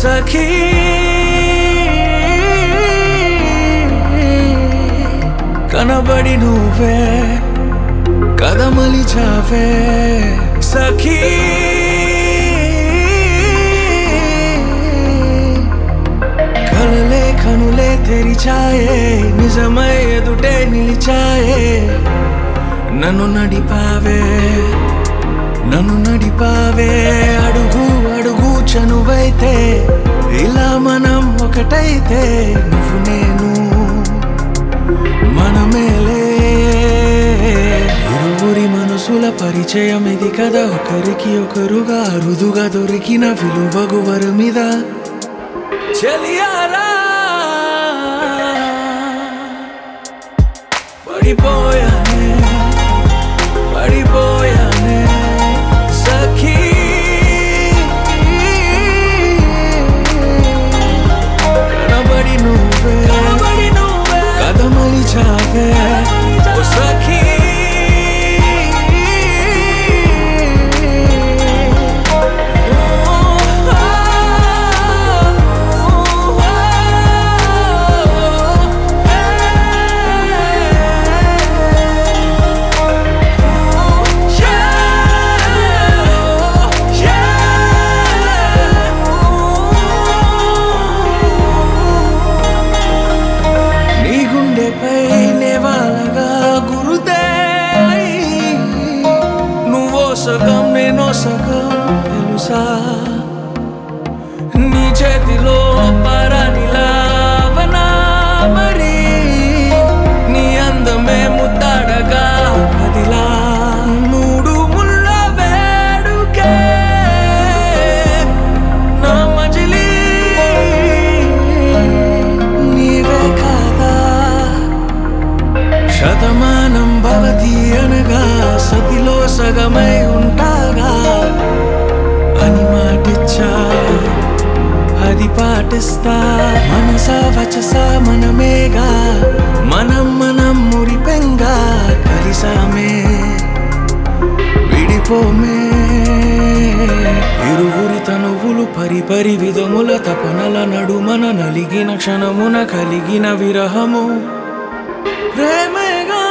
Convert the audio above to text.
సఖీ కనబడి నువ్వే కదమలిచావే సఖీ కలలే కనులే తెరిచాయే నిజమై ఎదుటే నిలిచాయే నన్ను నడిపావే నన్ను నడిపావే అడుగు అడుగు చనువైతే ఇలా మనం ఒకటైతే నువ్వు నేను మనమేలే ఇరువురి మనసుల పరిచయం ఇది కదా ఒకరికి ఒకరుగా అరుదుగా దొరికిన విలువగు వరమిద చెలియారా పడిపోయానే పడిపోయానే సఖీ కనబడి నువ్వే కనబడి నువ్వే కదమలిచావే ఓ సఖీ నీ గుండెపై నేవాలగా గురుదే నువ్వో సగం నేనో సగం తెలుసా నీ చేతిలో పరానిలావనా మరి నీ అందమే ముద్దాడగా పదిలా మూడు ముళ్ళ వేడుకే నా మజిలీ నీవే కాదా శతమానం భవతి అనగా సతిలో సగమై ఉంటాగా అని మాటిచ్చా అది పాటిస్తా మనస వచస మనమేగా మనం మనం మురిపెంగా కలిసామే విడిపోమే ఇరువురి తనువులు పరిపరి విధముల తపనల నడుమన నలిగిన క్షణమున కలిగిన విరహము ప్రేమగా